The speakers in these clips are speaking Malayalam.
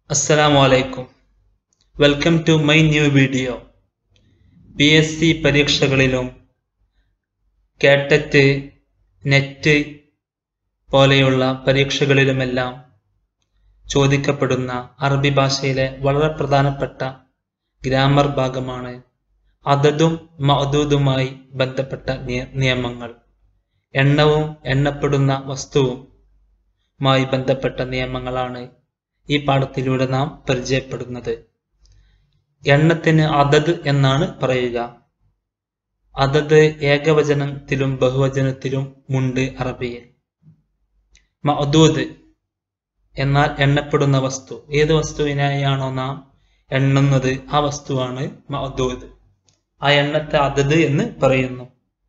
Assalamu alaikum. Welcome to my new video. P S C പരീക്ഷകളിലും കേട്ടറ്റ് നെറ്റ് പോലെയുള്ള പരീക്ഷകളിലുമെല്ലാം ചോദിക്കപ്പെടുന്ന അറബി ഭാഷയിലെ വളരെ പ്രധാനപ്പെട്ട ഗ്രാമർ ഭാഗമാണ് അതതും മഅദൂദുമായി ബന്ധപ്പെട്ട നിയ- നിയമങ്ങൾ എണ്ണവും എണ്ണപ്പെടുന്ന വസ്തുവുമായി ബന്ധപ്പെട്ട നിയമങ്ങളാണ് ഈ പാഠത്തിലൂടെ നാം പരിചയപ്പെടുന്നത് എണ്ണത്തിന് അതത് എന്നാണ് പറയുക അതത് ഏകവചനത്തിലും ബഹുവചനത്തിലും ഉണ്ട് അറബിയിൽ മഅദൂദ് എന്നാൽ എണ്ണപ്പെടുന്ന വസ്തു ഏത് വസ്തുവിനായാണോ നാം എണ്ണുന്നത് ആ വസ്തുവാണ് മഅദൂദ് ആ എണ്ണത്തെ അതത് എന്ന് പറയുന്നു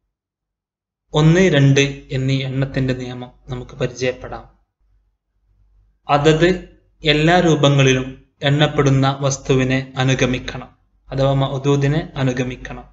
ഒന്ന് രണ്ട് എന്നീ എണ്ണത്തിന്റെ നിയമം നമുക്ക് പരിചയപ്പെടാം അതത് എല്ലാ രൂപങ്ങളിലും എണ്ണപ്പെടുന്ന വസ്തുവിനെ അനുഗമിക്കണം അഥവാ മൗദൂദിനെ അനുഗമിക്കണം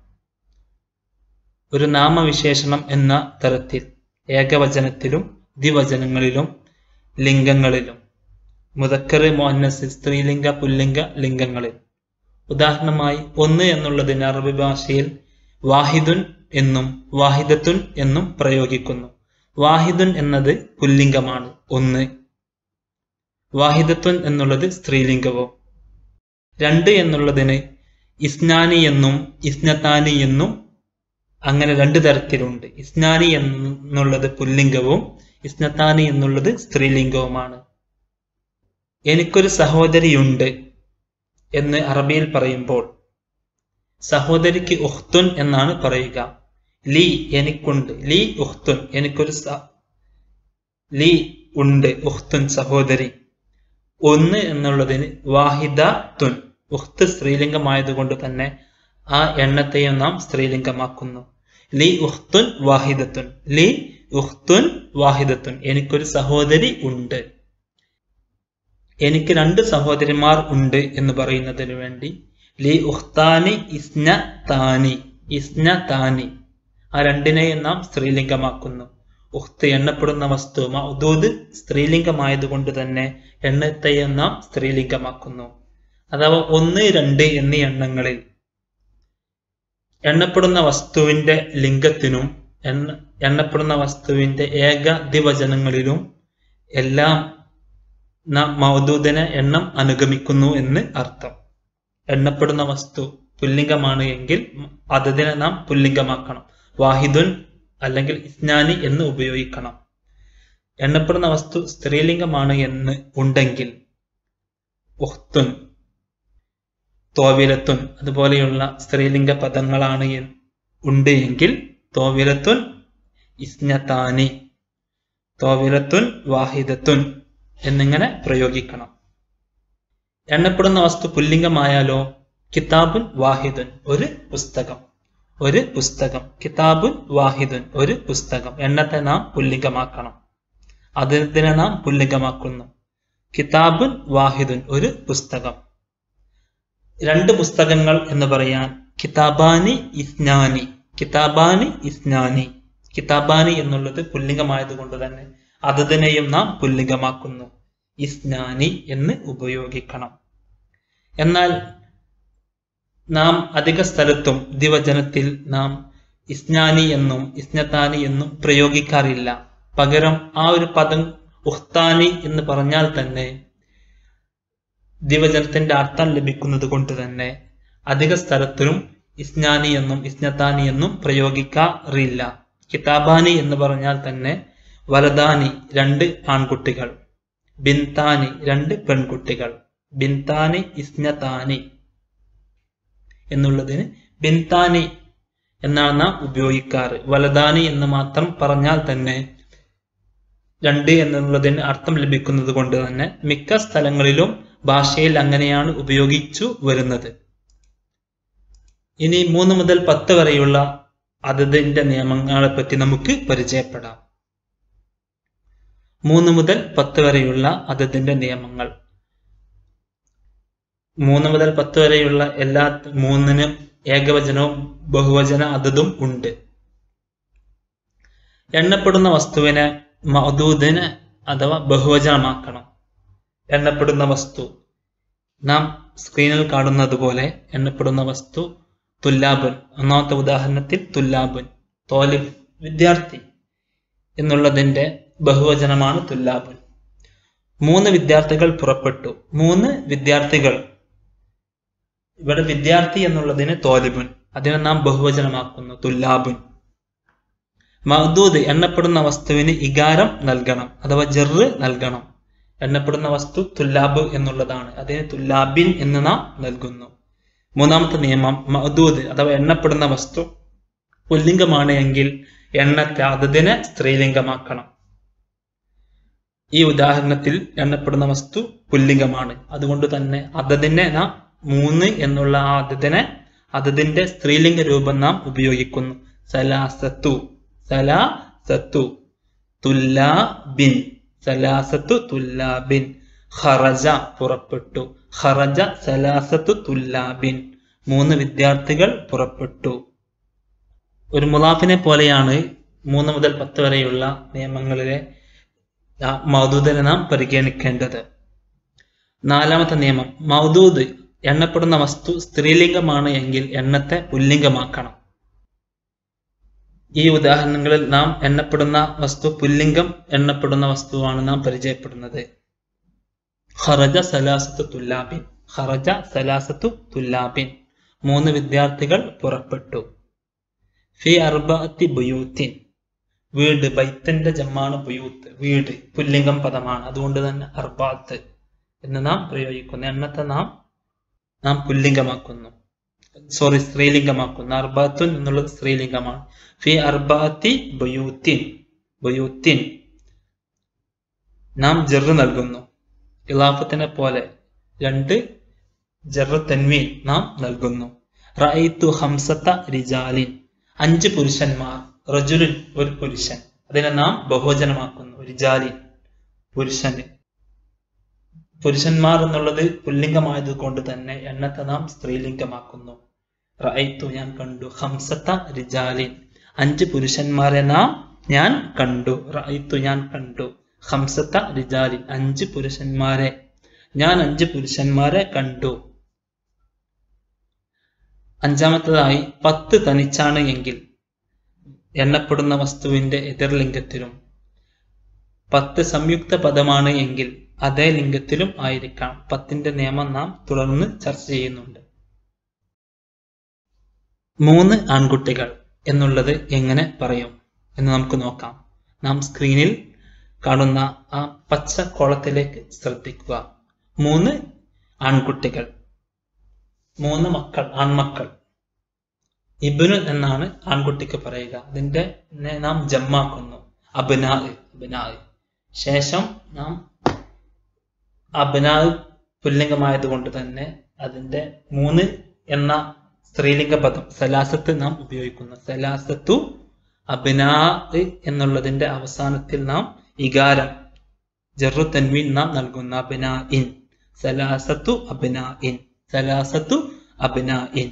ഒരു നാമവിശേഷണം എന്ന തരത്തിൽ ഏകവചനത്തിലും ദ്വിവചനങ്ങളിലും ലിംഗങ്ങളിലും മുതക്കറ് മോന്നസ് സ്ത്രീലിംഗ പുല്ലിംഗ ലിംഗങ്ങളിൽ ഉദാഹരണമായി ഒന്ന് എന്നുള്ളതിന് അറബി ഭാഷയിൽ വാഹിദുൻ എന്നും വാഹിദത്തുൻ എന്നും പ്രയോഗിക്കുന്നു വാഹിദുൻ എന്നത് പുല്ലിംഗമാണ് ഒന്ന് വാഹിദത്തുൻ എന്നുള്ളത് സ്ത്രീലിംഗവും രണ്ട് എന്നുള്ളതിന് ഇസ്നാനി എന്നും ഇസ്നത്താനി എന്നും അങ്ങനെ രണ്ട് തരത്തിലുണ്ട് ഇസ്നാനി എന്നുള്ളത് പുല്ലിംഗവും ഇസ്നത്താനി എന്നുള്ളത് സ്ത്രീലിംഗവുമാണ് എനിക്കൊരു സഹോദരിയുണ്ട് എന്ന് അറബിയിൽ പറയുമ്പോൾ സഹോദരിക്ക് ഉഖ്തുൻ എന്നാണ് പറയുക ലീ എനിക്കുണ്ട് ലീ ഉഖ്തുൻ എനിക്കൊരു സ- ലീ ഉണ്ട് ഉഖ്തുൻ സഹോദരി ഒന്ന് എന്നുള്ളതിന് വാഹിദ തുൻ ഉഖ്ത് സ്ത്രീലിംഗമായതുകൊണ്ട് തന്നെ ആ എണ്ണത്തെയും നാം സ്ത്രീലിംഗമാക്കുന്നു ലി ഉഖ്തുൻ വാഹിദത്തുൻ ലി ഉഖ്തുൻ വാഹിദത്തുൻ എനിക്കൊരു സഹോദരി ഉണ്ട് എനിക്ക് രണ്ട് സഹോദരിമാർ ഉണ്ട് എന്ന് പറയുന്നതിന് വേണ്ടി ലി ഉഖ്താനി ഇസ്ന താനി ഇസ്ന താനി ആ രണ്ടിനെയും നാം സ്ത്രീലിംഗമാക്കുന്നു ഉഖ്ത് എണ്ണപ്പെടുന്ന വസ്തു മൗദൂദ് സ്ത്രീലിംഗമായതുകൊണ്ട് തന്നെ എണ്ണത്തെയും നാം സ്ത്രീലിംഗമാക്കുന്നു അഥവാ ഒന്ന് രണ്ട് എന്നീ എണ്ണങ്ങളിൽ എണ്ണപ്പെടുന്ന വസ്തുവിന്റെ ലിംഗത്തിനും എണ്ണ എണ്ണപ്പെടുന്ന വസ്തുവിന്റെ ഏക ദ്വിവചനങ്ങളിലും എല്ലാം നാം മൗദൂദിനെ എണ്ണം അനുഗമിക്കുന്നു എന്ന് അർത്ഥം എണ്ണപ്പെടുന്ന വസ്തു പുല്ലിംഗമാണ് എങ്കിൽ അതതിനെ നാം പുല്ലിംഗമാക്കണം വാഹിദുൻ അല്ലെങ്കിൽ ഇസ്നാനി എന്ന് ഉപയോഗിക്കണം എണ്ണപ്പെടുന്ന വസ്തു സ്ത്രീലിംഗമാണ് എന്ന് ഉണ്ടെങ്കിൽ ഉഹ്തുൻ തോവിലത്തുൻ അതുപോലെയുള്ള സ്ത്രീലിംഗ പദങ്ങളാണ് എൻ- ഉണ്ട് എങ്കിൽ തോവിലത്തുൻ ഇസ്നത്താനി തോവിലത്തുൻ വാഹിദത്തുൻ എന്നിങ്ങനെ പ്രയോഗിക്കണം എണ്ണപ്പെടുന്ന വസ്തു പുല്ലിംഗമായാലോ കിതാബുൻ വാഹിദുൻ ഒരു പുസ്തകം ഒരു പുസ്തകം കിതാബുൻ വാഹിദുൻ ഒരു പുസ്തകം എണ്ണത്തെ നാം പുല്ലിംഗമാക്കണം അതിനെ നാം പുല്ലിംഗമാക്കുന്നു കിതാബുൻ വാഹിദുൻ ഒരു പുസ്തകം രണ്ട് പുസ്തകങ്ങൾ എന്ന് പറയാൻ കിതാബാനി ഇസ്നാനി കിതാബാനി ഇസ്നാനി കിതാബാനി എന്നുള്ളത് പുല്ലിംഗമായതുകൊണ്ട് തന്നെ അതതിനെയും നാം പുല്ലിംഗമാക്കുന്നു ഇസ്നാനി എന്ന് ഉപയോഗിക്കണം എന്നാൽ നാം അധിക സ്ഥലത്തും ദിവചനത്തിൽ നാം ഇസ്നാനി എന്നും ഇസ്നത്താനി എന്നും പ്രയോഗിക്കാറില്ല പകരം ആ ഒരു പദം ഉഖ്താനി എന്ന് പറഞ്ഞാൽ തന്നെ ദിവചനത്തിന്റെ അർത്ഥം ലഭിക്കുന്നത് കൊണ്ട് തന്നെ അധിക സ്ഥലത്തിലും ഇസ്നാനി എന്നും ഇസ്നത്താനി എന്നും പ്രയോഗിക്കാറില്ല കിതാബാനി എന്ന് പറഞ്ഞാൽ തന്നെ വലദാനി രണ്ട് ആൺകുട്ടികൾ ബിൻതാനി രണ്ട് പെൺകുട്ടികൾ ബിൻതാനി ഇസ്നതാനി എന്നുള്ളതിന് ബിൻതാനി എന്നാണ് നാം ഉപയോഗിക്കാറ് വലദാനി എന്ന് മാത്രം പറഞ്ഞാൽ തന്നെ രണ്ട് എന്നുള്ളതിന് അർത്ഥം ലഭിക്കുന്നത് കൊണ്ട് തന്നെ മിക്ക സ്ഥലങ്ങളിലും ഭാഷയിൽ അങ്ങനെയാണ് ഉപയോഗിച്ചു വരുന്നത് ഇനി മൂന്ന് മുതൽ പത്ത് വരെയുള്ള അതതിന്റെ നിയമങ്ങളെ പറ്റി നമുക്ക് പരിചയപ്പെടാം മൂന്ന് മുതൽ പത്ത് വരെയുള്ള അതതിന്റെ നിയമങ്ങൾ മൂന്ന് മുതൽ പത്ത് വരെയുള്ള എല്ലാ മൂന്നിനും ഏകവചനവും ബഹുവചന അതതും ഉണ്ട് എണ്ണപ്പെടുന്ന വസ്തുവിനെ മഅദൂദിനെ അഥവാ ബഹുവചനമാക്കണം എണ്ണപ്പെടുന്ന വസ്തു നാം സ്ക്രീനിൽ കാണുന്നത് പോലെ എണ്ണപ്പെടുന്ന വസ്തു തുല്ലാബുൻ ഒന്നാമത്തെ ഉദാഹരണത്തിൽ തുല്ലാബുൻ തോലിബ് വിദ്യാർത്ഥി എന്നുള്ളതിന്റെ ബഹുവചനമാണ് തുല്ലാബുൻ മൂന്ന് വിദ്യാർത്ഥികൾ പുറപ്പെട്ടു മൂന്ന് വിദ്യാർത്ഥികൾ ഇവിടെ വിദ്യാർത്ഥി എന്നുള്ളതിന് തോലിബുൻ അതിനെ നാം ബഹുവചനമാക്കുന്നു തുല്ലാബുൻ മഹദൂദ് എണ്ണപ്പെടുന്ന വസ്തുവിന് ഇകാരം നൽകണം അഥവാ ജെറ് നൽകണം എണ്ണപ്പെടുന്ന വസ്തു തുല്ലാബ് എന്നുള്ളതാണ് അതിന് തുല്ലാബിൻ എന്ന് നാം നൽകുന്നു മൂന്നാമത്തെ നിയമം മഹദൂദ് അഥവാ എണ്ണപ്പെടുന്ന വസ്തു പുല്ലിംഗമാണ് എങ്കിൽ എണ്ണത്തെ അതതിനെ സ്ത്രീലിംഗമാക്കണം ഈ ഉദാഹരണത്തിൽ എണ്ണപ്പെടുന്ന വസ്തു പുല്ലിംഗമാണ് അതുകൊണ്ട് തന്നെ അതതിനെ നാം മൂന്ന് എന്നുള്ള ആ അതതിനെ അതതിന്റെ സ്ത്രീലിംഗ രൂപം നാം ഉപയോഗിക്കുന്നു സലാസത്തു സലാസത്തു തുല്ലാബിൻ സലാസത്തു തുല്ലാബിൻ ഖറജ പുറപ്പെട്ടു ഖറജ സലാസത്തു തുല്ലാബിൻ മൂന്ന് വിദ്യാർത്ഥികൾ പുറപ്പെട്ടു ഒരു മുലാഫിനെ പോലെയാണ് മൂന്ന് മുതൽ പത്ത് വരെയുള്ള നിയമങ്ങളിലെ മൗദൂദിനെ നാം പരിഗണിക്കേണ്ടത് നാലാമത്തെ നിയമം മൗദൂദ് എണ്ണപ്പെടുന്ന വസ്തു സ്ത്രീലിംഗമാണ് എങ്കിൽ എണ്ണത്തെ പുല്ലിംഗമാക്കണം ഈ ഉദാഹരണങ്ങളിൽ നാം എണ്ണപ്പെടുന്ന വസ്തു പുല്ലിംഗം എണ്ണപ്പെടുന്ന വസ്തുവാണ് നാം പരിചയപ്പെടുന്നത് ഖറജ സലാസത്തു തുല്ലാബിൻ ഖറജ സലാസത്തു തുല്ലാബിൻ മൂന്ന് വിദ്യാർത്ഥികൾ പുറപ്പെട്ടു ഫി അർബഅത്തി ബുയൂത്തിൻ വീട് ബൈത്തിന്റെ ജമ്മാണ് ബുയൂത്ത് വീട് പുല്ലിംഗം പദമാണ് അതുകൊണ്ട് തന്നെ അർബാത്ത് എന്ന് നാം പ്രയോഗിക്കുന്നു എണ്ണത്തെ നാം നാം പുല്ലിംഗമാക്കുന്നു സോറി സ്ത്രീലിംഗമാക്കുന്നു അർബാത്തുൻ എന്നുള്ളത് സ്ത്രീലിംഗമാണ് ഫി അർബാത്തി ബുയൂത്തിൻ ബുയൂത്തിൻ നാം ജെറ് നൽകുന്നു ഇലാഫത്തിനെ പോലെ രണ്ട് ജെറ് തൻവീൻ നാം നൽകുന്നു റഅയ്തു ഹംസത്ത റിജാലിൻ അഞ്ച് പുരുഷന്മാർ റജുലുൻ ഒരു പുരുഷൻ അതിനെ നാം ബഹുവചനമാക്കുന്നു റിജാലിൻ പുരുഷന് പുരുഷന്മാർ എന്നുള്ളത് പുല്ലിംഗമായത് കൊണ്ട് തന്നെ എണ്ണത്തെ നാം സ്ത്രീലിംഗമാക്കുന്നു റഅയ്തു ഞാൻ കണ്ടു ഹംസത്ത റിജാലിൻ അഞ്ച് പുരുഷന്മാരെ നാം ഞാൻ കണ്ടു റഅയ്തു ഞാൻ കണ്ടു ഹംസത്ത റിജാലിൻ അഞ്ച് പുരുഷന്മാരെ ഞാൻ അഞ്ച് പുരുഷന്മാരെ കണ്ടു അഞ്ചാമത്തതായി പത്ത് തനിച്ചാണ് എങ്കിൽ എണ്ണപ്പെടുന്ന വസ്തുവിന്റെ എതിർലിംഗത്തിലും പത്ത് സംയുക്ത പദമാണ് എങ്കിൽ അതേ ലിംഗത്തിലും ആയിരിക്കാം പത്തിന്റെ നിയമം നാം തുടർന്ന് ചർച്ച ചെയ്യുന്നുണ്ട് മൂന്ന് ആൺകുട്ടികൾ എന്നുള്ളത് എങ്ങനെ പറയും എന്ന് നമുക്ക് നോക്കാം നാം സ്ക്രീനിൽ കാണുന്ന ആ പച്ച കോളത്തിലേക്ക് ശ്രദ്ധിക്കുക മൂന്ന് ആൺകുട്ടികൾ മൂന്ന് മക്കൾ ആൺമക്കൾ ഇബിനു എന്നാണ് ആൺകുട്ടിക്ക് പറയുക അതിന്റെ നാം ജമ്മാക്കുന്നു അബിനാ അബിനാ ശേഷം നാം അബിനാ പുല്ലിംഗമായത് കൊണ്ട് തന്നെ അതിന്റെ മൂന്ന് എന്ന സ്ത്രീലിംഗ പദം സലാസത്ത് നാം ഉപയോഗിക്കുന്നു സലാസത്തു അബിനാ എന്നുള്ളതിന്റെ അവസാനത്തിൽ നാം ഇകാരം ജറു തൻവീൻ നാം നൽകുന്ന അബിനാ ഇൻ സലാസത്തു അബിനാ ഇൻ സലാസത്തു അബിനാ ഇൻ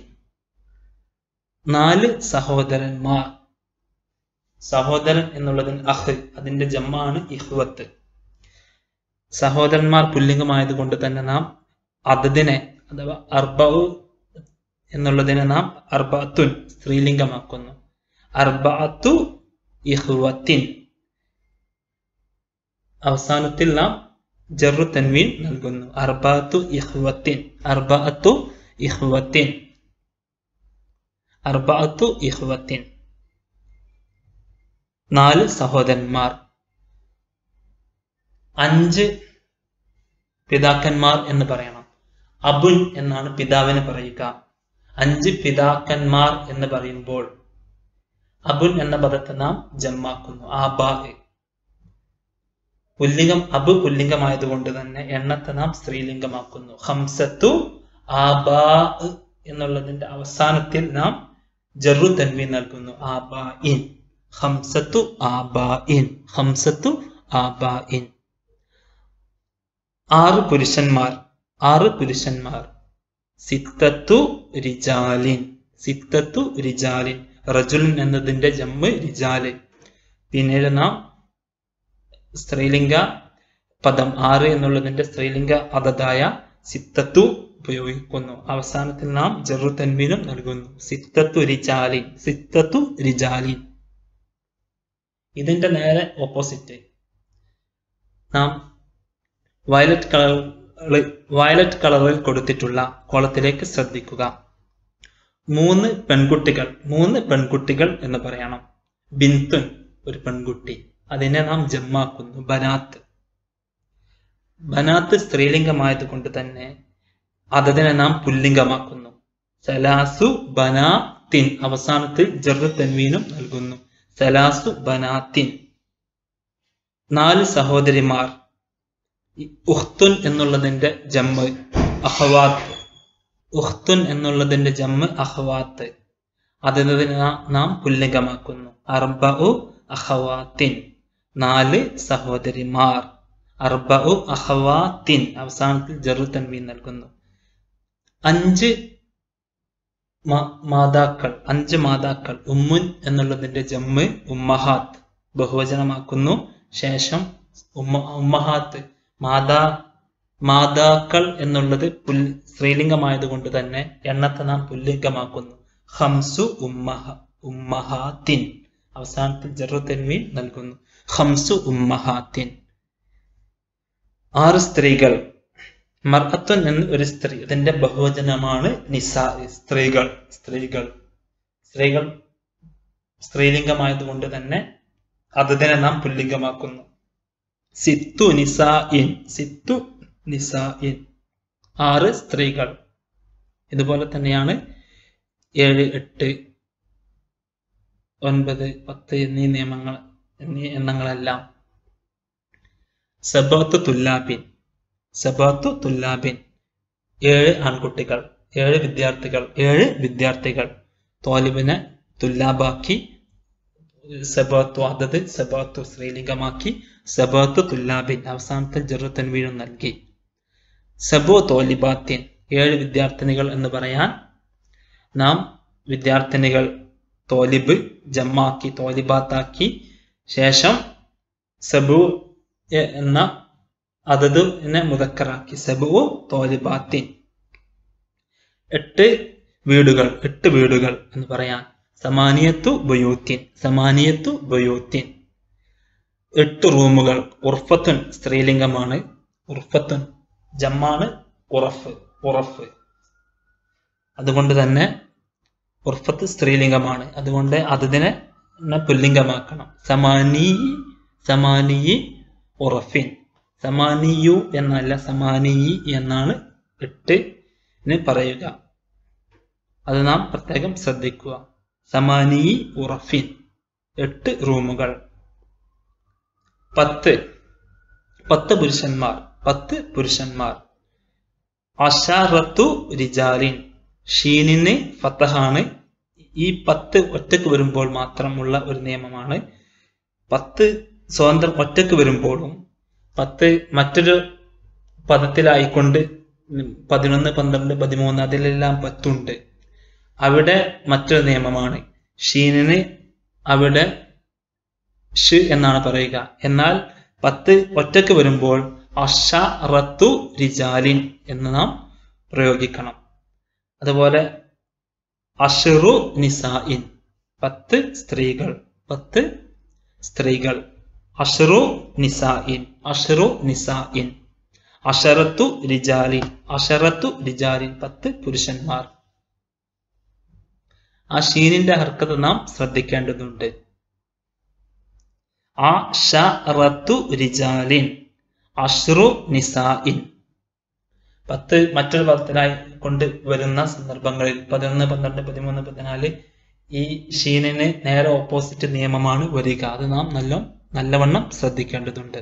നാല് സഹോദരന്മാർ സഹോദരൻ എന്നുള്ളതിന് അഹ് അതിന്റെ ജമ്മാണ് ഇഹ്വത്ത് സഹോദരന്മാർ പുല്ലിംഗമായത് കൊണ്ട് തന്നെ നാം അതതിനെ അഥവാ അർബവ് എന്നുള്ളതിനെ നാം അർബത്തുൻ സ്ത്രീലിംഗമാക്കുന്നു അർബഅത്തു ഇഹ്വത്തിൻ അവസാനത്തിൽ നാം ജറു തൻവീൻ നൽകുന്നു അർബഅത്തു ഇഹ്വത്തിൻ അർബഅത്തു ഇഹ്വത്തിൻ അർബഅത്തു ഇഹ്വത്തിൻ നാല് സഹോദരന്മാർ അഞ്ച് പിതാക്കന്മാർ എന്ന് പറയണം അബുൻ എന്നാണ് പിതാവിന് പറയുക അഞ്ച് പിതാക്കന്മാർ എന്ന് പറയുമ്പോൾ അബുൻ എന്ന പദത്തെ നാം ജമ്മാക്കുന്നു ആബാ പുല്ലിംഗം അബ് പുല്ലിംഗമായതുകൊണ്ട് തന്നെ എണ്ണത്തെ നാം സ്ത്രീലിംഗമാക്കുന്നു ഹംസത്തു ആബാ എന്നുള്ളതിന്റെ അവസാനത്തിൽ നാം ജറു തൻവി നൽകുന്നു ആബാ ഇൻ ഹംസത്തു ആബാ ഇൻ ഹംസത്തു ആബാ ഇൻ ആറ് പുരുഷന്മാർ ആറ് പുരുഷന്മാർ സിത്തത്തു റിജാലിൻ സിത്തത്തു റിജാലിൻ റജുലിൻ എന്നതിന്റെ ജമ്മ് റിജാല് പിന്നീട് നാം സ്ത്രീലിംഗ പദം ആറ് എന്നുള്ളതിന്റെ സ്ത്രീലിംഗ പദതായ സിത്തത്തു ഉപയോഗിക്കുന്നു അവസാനത്തിൽ നാം ജറു തൻവീനും നൽകുന്നു സിത്തത്തു റിജാലിൻ സിത്തത്തു റിജാലിൻ ഇതിന്റെ നേരെ ഓപ്പോസിറ്റ് നാം വയലറ്റ് കളറിൽ വയലറ്റ് കളറിൽ കൊടുത്തിട്ടുള്ള കോളത്തിലേക്ക് ശ്രദ്ധിക്കുക മൂന്ന് പെൺകുട്ടികൾ മൂന്ന് പെൺകുട്ടികൾ എന്ന് പറയണം ബിന്തുൻ ഒരു പെൺകുട്ടി അതിനെ നാം ജമ്മാക്കുന്നു ബനാത്ത് ബനാത്ത് സ്ത്രീലിംഗമായത് കൊണ്ട് തന്നെ അതതിനെ നാം പുല്ലിംഗമാക്കുന്നു സലാസു ബനാത്തിൻ അവസാനത്തിൽ ജറു തൻവീനും നൽകുന്നു സലാസു ബനാത്തിൻ നാല് സഹോദരിമാർ ഈ ഉഖ്തുൻ എന്നുള്ളതിന്റെ ജമ്മ് അഹവാത്ത് ഉഖ്തുൻ എന്നുള്ളതിന്റെ ജമ്മ് അഹവാത്ത് അതിനെ നാം പുല്ലിംഗമാക്കുന്നു അർബഉ അഹവാത്തിൻ നാല് സഹോദരിമാർ അർബഉ അഹവാത്തിൻ അവസാനത്തിൽ ജറു തൻവീൻ നൽകുന്നു അഞ്ച് മാതാക്കൾ അഞ്ച് മാതാക്കൾ ഉമ്മുൻ എന്നുള്ളതിന്റെ ജമ്മ് ഉമ്മഹാത്ത് ബഹുവചനമാക്കുന്നു ശേഷം ഉമ്മ ഉമ്മഹാത്ത് മാതാ മാതാക്കൾ എന്നുള്ളത് പുൽ സ്ത്രീലിംഗമായത് കൊണ്ട് തന്നെ എണ്ണത്തെ നാം പുല്ലിംഗമാക്കുന്നു ഹംസു ഉമ്മഹ ഉമ്മഹാത്തിൻ അവസാനത്തിൽ ജറു തെൻവീൻ നൽകുന്നു ഹംസു ഉമ്മഹാത്തിൻ ആറ് സ്ത്രീകൾ മർഅത്തുൻ എന്ന ഒരു സ്ത്രീ അതിന്റെ ബഹുവചനമാണ് നിസാ സ്ത്രീകൾ സ്ത്രീകൾ സ്ത്രീകൾ സ്ത്രീലിംഗമായത് കൊണ്ട് തന്നെ അതിനെ നാം പുല്ലിംഗമാക്കുന്നു സിത്തു നിസാ ഇൻ സിത്തു നിസാ ഇൻ ആറ് സ്ത്രീകൾ ഇതുപോലെ തന്നെയാണ് ഏഴ് എട്ട് ഒൻപത് പത്ത് എന്നീ നിയമങ്ങൾ എന്നീ എണ്ണങ്ങളെല്ലാം സബാത്ത് തുല്ലാബിൻ സബാത്തു തുല്ലാബിൻ ഏഴ് ആൺകുട്ടികൾ ഏഴ് വിദ്യാർത്ഥികൾ ഏഴ് വിദ്യാർത്ഥികൾ തോലിബിനെ തുല്ലാബാക്കി സബാത്തു അതത് സബാത്തു സ്ത്രീലിംഗമാക്കി സബാത്തു തുല്ലാബിൻ അവസാനത്തിൽ ജറു തൻവീഴും നൽകി സബോ തോലിബാത്തിൻ ഏഴ് വിദ്യാർത്ഥിനികൾ എന്ന് പറയാൻ നാം വിദ്യാർത്ഥിനികൾ തോലിബ് ജമ്മാക്കി തോലിബാത്താക്കി ശേഷം സബു എന്ന അതതിനെ മുതക്കറാക്കി സബു തോലിബാത്തിൻ എട്ട് വീടുകൾ എട്ട് വീടുകൾ എന്ന് പറയാൻ സമാനിയത്തു ബയോത്തിൻ സമാനിയത്തു ബയോത്തിൻ എട്ട് റൂമുകൾ ഉർഫത്തുൻ സ്ത്രീലിംഗമാണ് ഉർഫത്തുൻ ജമ്മാണ് ഉറഫ് ഉറഫ് അതുകൊണ്ട് തന്നെ ഉർഫത്ത് സ്ത്രീലിംഗമാണ് അതുകൊണ്ട് അതിനെ പുല്ലിംഗമാക്കണം സമാനി സമാനി ഉറഫിൻ സമാനിയു എന്നല്ല സമാനി എന്നാണ് എട്ടിന് പറയുക അത് നാം പ്രത്യേകം ശ്രദ്ധിക്കുക സമാനി ഉറഫിൻ എട്ട് റൂമുകൾ പത്ത് പത്ത് പുരുഷന്മാർ പത്ത് പുരുഷന്മാർ അഷാറത്തു റിജാലിൻ ഷീനിന് ഫത്തഹാണ് ഈ പത്ത് ഒറ്റക്ക് വരുമ്പോൾ മാത്രമുള്ള ഒരു നിയമമാണ് പത്ത് സ്വതന്ത്രം ഒറ്റക്ക് വരുമ്പോഴും പത്ത് മറ്റൊരു പദത്തിലായിക്കൊണ്ട് പതിനൊന്ന് പന്ത്രണ്ട് പതിമൂന്ന് അതിലെല്ലാം പത്തുണ്ട് അവിടെ മറ്റൊരു നിയമമാണ് ഷീനിന് അവിടെ ഷ് എന്നാണ് പറയുക എന്നാൽ പത്ത് ഒറ്റക്ക് വരുമ്പോൾ അഷറത്തു റിജാലിൻ എന്ന് നാം പ്രയോഗിക്കണം അതുപോലെ അഷറു നിസായിൻ പത്ത് സ്ത്രീകൾ പത്ത് സ്ത്രീകൾ അഷറു നിസായിൻ അഷറു നിസായിൻ അഷറത്തു റിജാലിൻ അഷറത്തു റിജാലിൻ പത്ത് പുരുഷന്മാർ ആ ഷീനിന്റെ ഹർക്കത്ത് നാം ശ്രദ്ധിക്കേണ്ടതുണ്ട് ആ ഷറത്തു റിജാലിൻ അഷ്റു നിസായിൻ പത്ത് മറ്റൊരു പദത്തിലായി കൊണ്ട് വരുന്ന സന്ദർഭങ്ങളിൽ പതിനൊന്ന് പന്ത്രണ്ട് പതിമൂന്ന് പതിനാല് ഈ ഷീനിന് നേരെ ഓപ്പോസിറ്റ് നിയമമാണ് വരിക അത് നാം നല്ല നല്ലവണ്ണം ശ്രദ്ധിക്കേണ്ടതുണ്ട്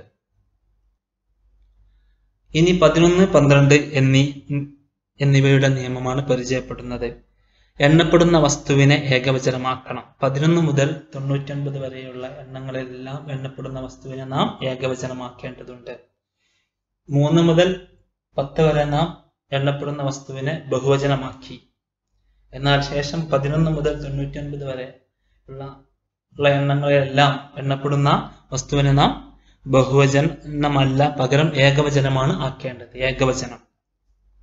ഇനി പതിനൊന്ന് പന്ത്രണ്ട് എന്നീ എന്നിവയുടെ നിയമമാണ് പരിചയപ്പെടുന്നത് എണ്ണപ്പെടുന്ന വസ്തുവിനെ ഏകവചനമാക്കണം പതിനൊന്ന് മുതൽ തൊണ്ണൂറ്റൊൻപത് വരെയുള്ള എണ്ണങ്ങളിലെല്ലാം എണ്ണപ്പെടുന്ന വസ്തുവിനെ നാം ഏകവചനമാക്കേണ്ടതുണ്ട് മൂന്ന് മുതൽ പത്ത് വരെ നാം എണ്ണപ്പെടുന്ന വസ്തുവിനെ ബഹുവചനമാക്കി എന്നാൽ ശേഷം പതിനൊന്ന് മുതൽ തൊണ്ണൂറ്റൊൻപത് വരെ ഉള്ള ഉള്ള എണ്ണങ്ങളിലെല്ലാം എണ്ണപ്പെടുന്ന വസ്തുവിനെ നാം ബഹുവചനമല്ല പകരം ഏകവചനമാണ് ആക്കേണ്ടത് ഏകവചനം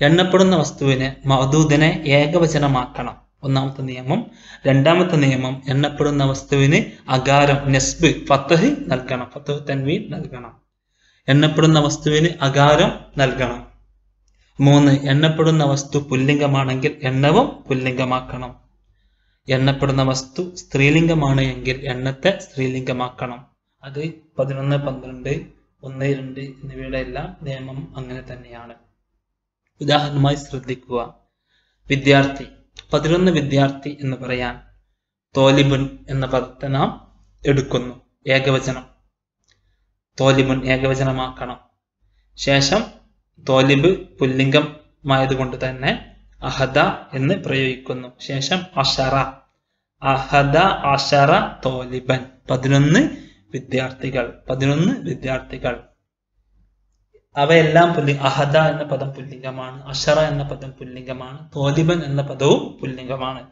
എണ്ണപ്പെടുന്ന വസ്തുവിനെ മൗദൂദിനെ ഏകവചനമാക്കണം ഒന്നാമത്തെ നിയമം രണ്ടാമത്തെ നിയമം എണ്ണപ്പെടുന്ന വസ്തുവിന് അകാരം നെസ്ബ് ഫത്തഹ് നൽകണം ഫത്തഹ് തൻവീൻ നൽകണം എണ്ണപ്പെടുന്ന വസ്തുവിന് അകാരം നൽകണം മൂന്ന് എണ്ണപ്പെടുന്ന വസ്തു പുല്ലിംഗമാണെങ്കിൽ എണ്ണവും പുല്ലിംഗമാക്കണം എണ്ണപ്പെടുന്ന വസ്തു സ്ത്രീലിംഗമാണ് എങ്കിൽ എണ്ണത്തെ സ്ത്രീലിംഗമാക്കണം അത് പതിനൊന്ന് പന്ത്രണ്ട് ഒന്ന് രണ്ട് എന്നിവയുടെ എല്ലാം നിയമം അങ്ങനെ തന്നെയാണ് ഉദാഹരണമായി ശ്രദ്ധിക്കുക വിദ്യാർത്ഥി പതിനൊന്ന് വിദ്യാർത്ഥി എന്ന് പറയാൻ തോലിബുൻ എന്ന പദത്തെ നാം എടുക്കുന്നു ഏകവചനം തോലിബുൻ ഏകവചനമാക്കണം ശേഷം തോലിബ് പുല്ലിംഗമായതുകൊണ്ട് തന്നെ അഹദ എന്ന് പ്രയോഗിക്കുന്നു ശേഷം അഷറ അഹദ അഷറ തോലിബൻ പതിനൊന്ന് വിദ്യാർത്ഥികൾ പതിനൊന്ന് വിദ്യാർത്ഥികൾ അവയെല്ലാം പുല്ലിംഗ അഹദ എന്ന പദം പുല്ലിംഗമാണ് അഷറ എന്ന പദം പുല്ലിംഗമാണ് തോലിബൻ എന്ന പദവും പുല്ലിംഗമാണ്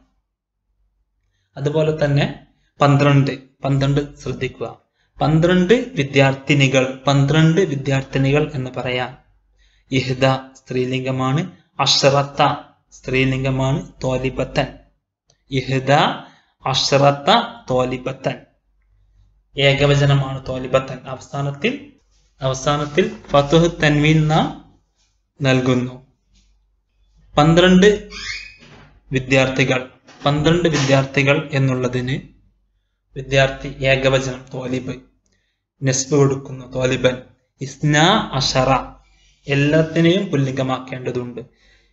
അതുപോലെ തന്നെ പന്ത്രണ്ട് പന്ത്രണ്ട് ശ്രദ്ധിക്കുക പന്ത്രണ്ട് വിദ്യാർത്ഥിനികൾ പന്ത്രണ്ട് വിദ്യാർത്ഥിനികൾ എന്ന് പറയാം ഇഹ്ദ സ്ത്രീലിംഗമാണ് അഷറത്ത സ്ത്രീലിംഗമാണ് തോലിബത്തൻ ഇഹ്ദ അഷറത്ത തോലിബത്തൻ ഏകവചനമാണ് തോലിബത്തൻ അവസാനത്തിൽ അവസാനത്തിൽ ഫത്തുഹ് തൻവീൻ നാം നൽകുന്നു പന്ത്രണ്ട് വിദ്യാർത്ഥികൾ പന്ത്രണ്ട് വിദ്യാർത്ഥികൾ എന്നുള്ളതിന് വിദ്യാർത്ഥി ഏകവചനം തോലിബ് നെസ്ബ് കൊടുക്കുന്നു തോലിബൻ ഇസ്ന അഷറ എല്ലാത്തിനെയും പുല്ലിംഗമാക്കേണ്ടതുണ്ട്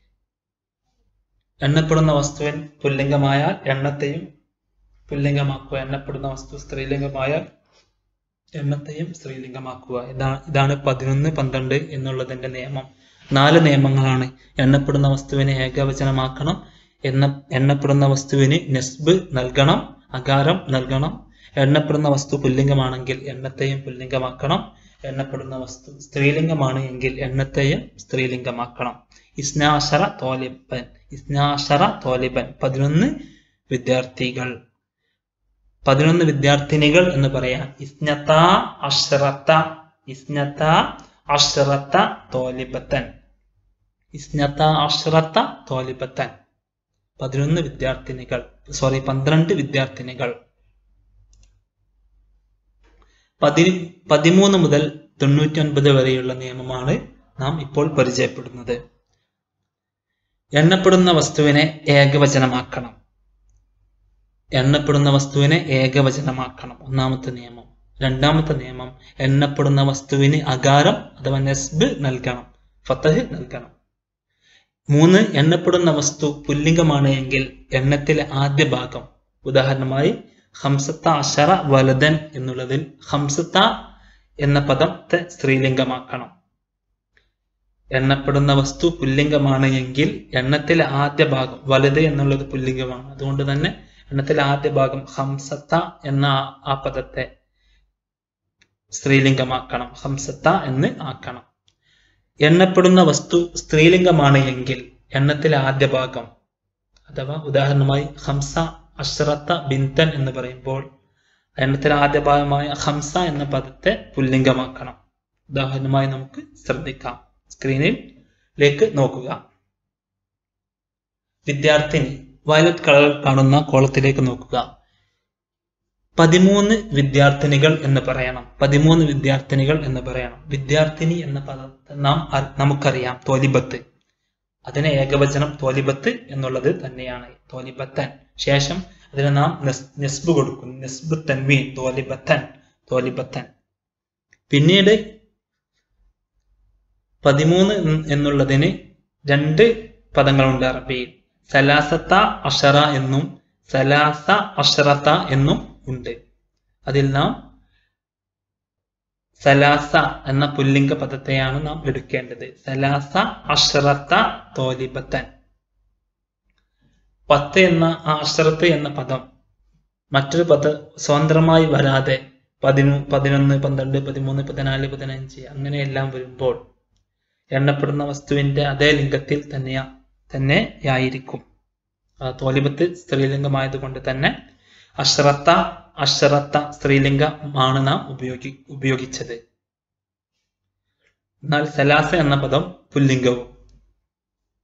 എണ്ണപ്പെടുന്ന വസ്തുവിൻ പുല്ലിംഗമായാൽ എണ്ണത്തെയും പുല്ലിംഗമാക്കുക എണ്ണപ്പെടുന്ന വസ്തു സ്ത്രീലിംഗമായാൽ എണ്ണത്തെയും സ്ത്രീലിംഗമാക്കുക ഇതാണ് ഇതാണ് പതിനൊന്ന് പന്ത്രണ്ട് എന്നുള്ളതിന്റെ നിയമം നാല് നിയമങ്ങളാണ് എണ്ണപ്പെടുന്ന വസ്തുവിനെ ഏകവചനമാക്കണം എണ്ണ എണ്ണപ്പെടുന്ന വസ്തുവിന് നെസ്ബ് നൽകണം അകാരം നൽകണം എണ്ണപ്പെടുന്ന വസ്തു പുല്ലിംഗമാണെങ്കിൽ എണ്ണത്തെയും പുല്ലിംഗമാക്കണം എണ്ണപ്പെടുന്ന വസ്തു സ്ത്രീലിംഗമാണ് എങ്കിൽ എണ്ണത്തെയും സ്ത്രീലിംഗമാക്കണം ഇസ്നാശറ തോലിബൻ ഇസ്നാശറ തോലിബൻ പതിനൊന്ന് വിദ്യാർത്ഥികൾ പതിനൊന്ന് വിദ്യാർത്ഥിനികൾ എന്ന് പറയാം ഇസ്നത്ത അഷ്റത്ത ഇസ്നത്ത അഷ്റത്ത തോലിബത്തൻ ഇസ്നത്ത അഷ്റത്ത തോലിബത്തൻ പതിനൊന്ന് വിദ്യാർത്ഥിനികൾ സോറി പന്ത്രണ്ട് വിദ്യാർത്ഥിനികൾ പതി പതിമൂന്ന് മുതൽ തൊണ്ണൂറ്റി ഒൻപത് വരെയുള്ള നിയമമാണ് നാം ഇപ്പോൾ പരിചയപ്പെടുന്നത് എണ്ണപ്പെടുന്ന വസ്തുവിനെ ഏകവചനമാക്കണം എണ്ണപ്പെടുന്ന വസ്തുവിനെ ഏകവചനമാക്കണം ഒന്നാമത്തെ നിയമം രണ്ടാമത്തെ നിയമം എണ്ണപ്പെടുന്ന വസ്തുവിന് അകാരം അഥവാ നെസ്ബ് നൽകണം ഫത്തഹ് നൽകണം മൂന്ന് എണ്ണപ്പെടുന്ന വസ്തു പുല്ലിംഗമാണ് എങ്കിൽ എണ്ണത്തിലെ ആദ്യ ഭാഗം ഉദാഹരണമായി ഹംസത്ത അഷറ വലതൻ എന്നുള്ളതിൽ ഹംസത്ത എന്ന പദത്തെ സ്ത്രീലിംഗമാക്കണം എണ്ണപ്പെടുന്ന വസ്തു പുല്ലിംഗമാണ് എങ്കിൽ എണ്ണത്തിലെ ആദ്യ ഭാഗം വലുത് എന്നുള്ളത് പുല്ലിംഗമാണ് അതുകൊണ്ട് തന്നെ എണ്ണത്തിലെ ആദ്യ ഭാഗം ഹംസത്ത എന്ന ആ- ആ പദത്തെ സ്ത്രീലിംഗമാക്കണം ഹംസത്ത എന്ന് ആക്കണം എണ്ണപ്പെടുന്ന വസ്തു സ്ത്രീലിംഗമാണ് എങ്കിൽ എണ്ണത്തിലെ ആദ്യ ഭാഗം അഥവാ ഉദാഹരണമായി ഹംസ അഷ്റത്ത ബിന്തൻ എന്ന് പറയുമ്പോൾ എണ്ണത്തിലെ ആദ്യ ഭാഗമായ ഹംസ എന്ന പദത്തെ പുല്ലിംഗമാക്കണം ഉദാഹരണമായി നമുക്ക് ശ്രദ്ധിക്കാം സ്ക്രീനിലേക്ക് നോക്കുക വിദ്യാർത്ഥിനി വയലറ്റ് കളർ കാണുന്ന കോളത്തിലേക്ക് നോക്കുക പതിമൂന്ന് വിദ്യാർത്ഥിനികൾ എന്ന് പറയണം പതിമൂന്ന് വിദ്യാർത്ഥിനികൾ എന്ന് പറയണം വിദ്യാർത്ഥിനി എന്ന പദത്തെ നാം അ- നമുക്കറിയാം തോലിബത്ത് അതിന് ഏകവചനം തോലിബത്ത് എന്നുള്ളത് തന്നെയാണ് തോലിബത്തൻ ശേഷം അതിന് നാം നെസ്- നെസ്ബ് കൊടുക്കുന്നു നെസ്ബ് തൻവീൻ തോലിബത്തൻ തോലിബത്തൻ പിന്നീട് പതിമൂന്ന് എൻ- എന്നുള്ളതിന് രണ്ട് പദങ്ങളുണ്ട് അറബിയിൽ സലാസത്ത അഷറ എന്നും സലാസ അഷറത്ത എന്നും ഉണ്ട് അതിൽ നാം സലാസ എന്ന പുല്ലിംഗ പദത്തെയാണ് നാം എടുക്കേണ്ടത് സലാസ അഷറത്ത തോലിബത്തൻ പത്ത് എന്ന ആ അഷറത്ത് എന്ന പദം മറ്റൊരു പദ സ്വതന്ത്രമായി വരാതെ പതിനു പതിനൊന്ന് പന്ത്രണ്ട് പതിമൂന്ന് പതിനാല് പതിനഞ്ച് അങ്ങനെയെല്ലാം വരുമ്പോൾ എണ്ണപ്പെടുന്ന വസ്തുവിന്റെ അതേ ലിംഗത്തിൽ തന്നെ തന്നെയായിരിക്കും ആ തോലിബത്ത് സ്ത്രീലിംഗമായതുകൊണ്ട് തന്നെ അശ്രത്ത അശ്രത്ത സ്ത്രീലിംഗമാണ് നാം ഉപയോഗി ഉപയോഗിച്ചത് എന്നാൽ സലാസ എന്ന പദം പുല്ലിംഗവും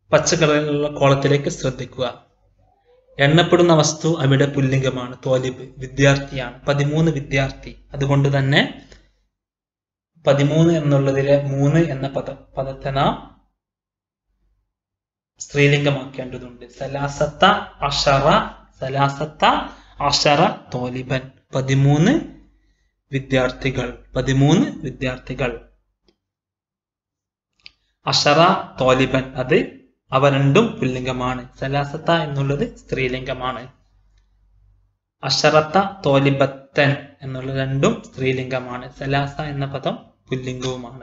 പച്ച കളറിലുള്ള കോളത്തിലേക്ക് ശ്രദ്ധിക്കുക എണ്ണപ്പെടുന്ന വസ്തു അവിടെ പുല്ലിംഗമാണ് തോലിബ് വിദ്യാർത്ഥിയാണ് പതിമൂന്ന് വിദ്യാർത്ഥി അതുകൊണ്ട് തന്നെ പതിമൂന്ന് എന്നുള്ളതിലെ മൂന്ന് എന്ന പദ പദത്തെ നാം സ്ത്രീലിംഗമാക്കേണ്ടതുണ്ട് സലാസത്ത അഷറ സലാസത്ത അഷറ തോലിബൻ പതിമൂന്ന് വിദ്യാർത്ഥികൾ പതിമൂന്ന് വിദ്യാർത്ഥികൾ അഷറ തോലിബൻ അത് അവ രണ്ടും പുല്ലിംഗമാണ് സലാസത്ത എന്നുള്ളത് സ്ത്രീലിംഗമാണ് അഷറത്ത തോലിബത്തൻ എന്നുള്ള രണ്ടും സ്ത്രീലിംഗമാണ് സലാസ എന്ന പദം പുല്ലിംഗവുമാണ്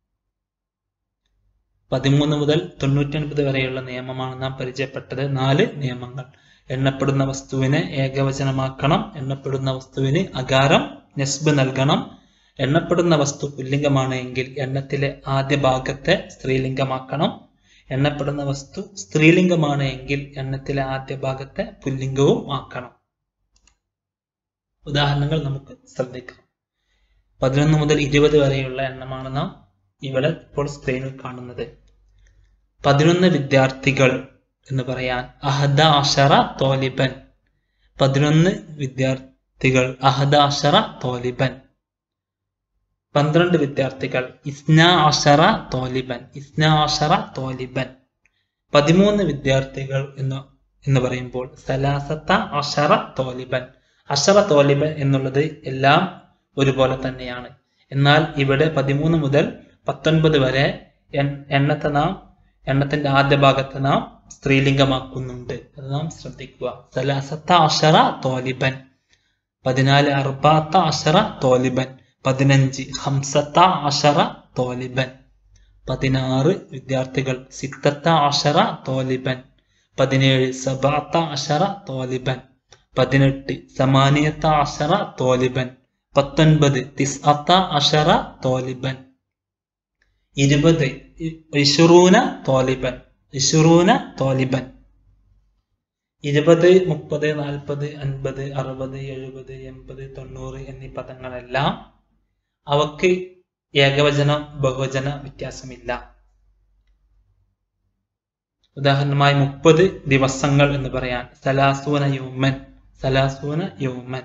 പതിമൂന്ന് മുതൽ തൊണ്ണൂറ്റൊൻപത് വരെയുള്ള നിയമമാണ് നാം പരിചയപ്പെട്ടത് നാല് നിയമങ്ങൾ എണ്ണപ്പെടുന്ന വസ്തുവിനെ ഏകവചനമാക്കണം എണ്ണപ്പെടുന്ന വസ്തുവിന് അകാരം നെസ്ബ് നൽകണം എണ്ണപ്പെടുന്ന വസ്തു പുല്ലിംഗമാണ് എങ്കിൽ എണ്ണത്തിലെ ആദ്യ ഭാഗത്തെ സ്ത്രീലിംഗമാക്കണം എണ്ണപ്പെടുന്ന വസ്തു സ്ത്രീലിംഗമാണ് എങ്കിൽ എണ്ണത്തിലെ ആദ്യ ഭാഗത്തെ പുല്ലിംഗവും ആക്കണം ഉദാഹരണങ്ങൾ നമുക്ക് ശ്രദ്ധിക്കാം പതിനൊന്ന് മുതൽ ഇരുപത് വരെയുള്ള എണ്ണമാണ് നാം ഇവിടെ ഇപ്പോൾ സ്ക്രീനിൽ കാണുന്നത് പതിനൊന്ന് വിദ്യാർത്ഥികൾ എന്ന് പറയാൻ അഹദ അഷറ തോലിബൻ പതിനൊന്ന് വിദ്യാർത്ഥികൾ അഹദ അഷറ തോലിബൻ പന്ത്രണ്ട് വിദ്യാർത്ഥികൾ ഇസ്ന അഷറ തോലിബൻ ഇസ്ന അഷറ തോലിബൻ പതിമൂന്ന് വിദ്യാർത്ഥികൾ എന്ന് എന്ന് പറയുമ്പോൾ സലാസത്ത അഷറ തോലിബൻ അഷറ തോലിബൻ എന്നുള്ളത് എല്ലാം ഒരുപോലെ തന്നെയാണ് എന്നാൽ ഇവിടെ പതിമൂന്ന് മുതൽ പത്തൊൻപത് വരെ എണ്ണത്തെ നാം എണ്ണത്തിന്റെ ആദ്യ ഭാഗത്ത് നാം സ്ത്രീലിംഗമാക്കുന്നുണ്ട് അത് നാം ശ്രദ്ധിക്കുക സലാസത്ത അഷറ തോലിബൻ പതിനാല് അർബാത്ത അഷറ തോലിബൻ പതിനഞ്ച് ഹംസത്ത അഷറ തോലിബൻ പതിനാറ് വിദ്യാർത്ഥികൾ സിത്തത്ത അഷറ തോലിബൻ പതിനേഴ് സബാത്ത അഷറ തോലിബൻ പതിനെട്ട് സമാനിയത്ത അഷറ തോലിബൻ പത്തൊൻപത് തിസ്അത്ത അഷറ തോലിബൻ ഇരുപത് ഇഷുറൂന തോലിബൻ ഇഷുറൂന തോലിബൻ ഇരുപത് മുപ്പത് നാൽപ്പത് അൻപത് അറുപത് എഴുപത് എൺപത് തൊണ്ണൂറ് എന്നീ പദങ്ങളെല്ലാം അവക്ക് ഏകവചനം ബഹുവചന വ്യത്യാസമില്ല ഉദാഹരണമായി മുപ്പത് ദിവസങ്ങൾ എന്ന് പറയാൻ സലാസൂന യൗമൻ സലാസൂന യൗമൻ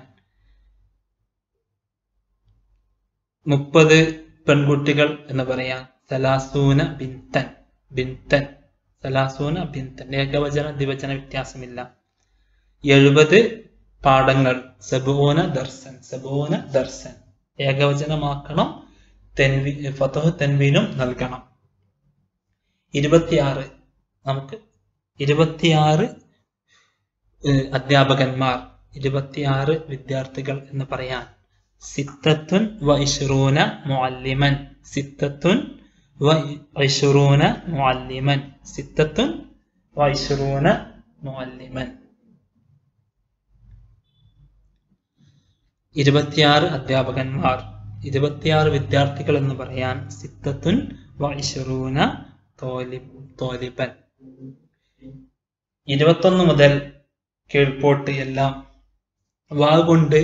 മുപ്പത് പെൺകുട്ടികൾ എന്ന് പറയാൻ സലാസൂന ബിന്തൻ ബിന്തൻ സലാസൂന ബിന്തൻ ഏകവചന ദ്വിവചന വ്യത്യാസമില്ല എഴുപത് പാഠങ്ങൾ സബൂന ദർശൻ സബൂന ദർശൻ ഏകവചനമാക്കണം തെൻവി ഫതഹ് തെൻവീനും നൽകണം ഇരുപത്തിയാറ് നമുക്ക് ഇരുപത്തിയാറ് അധ്യാപകന്മാർ ഇരുപത്തിയാറ് വിദ്യാർത്ഥികൾ എന്ന് പറയാൻ സിത്തത്തുൻ വ ഇഷ്റൂന മുഅല്ലിമൻ സിത്തത്തുൻ വ ഇഷ്റൂന മുഅല്ലിമൻ സിത്തത്തുൻ വ ഇഷ്റൂന മുഅല്ലിമൻ ഇരുപത്തിയാറ് അധ്യാപകന്മാർ ഇരുപത്തിയാറ് വിദ്യാർത്ഥികൾ എന്ന് പറയാൻ സിത്തത്തുൻ വ ഇഷ്റൂന തോലിബൻ ഇരുപത്തൊന്ന് മുതൽ കീഴ്പോട്ട് എല്ലാം വാ കൊണ്ട്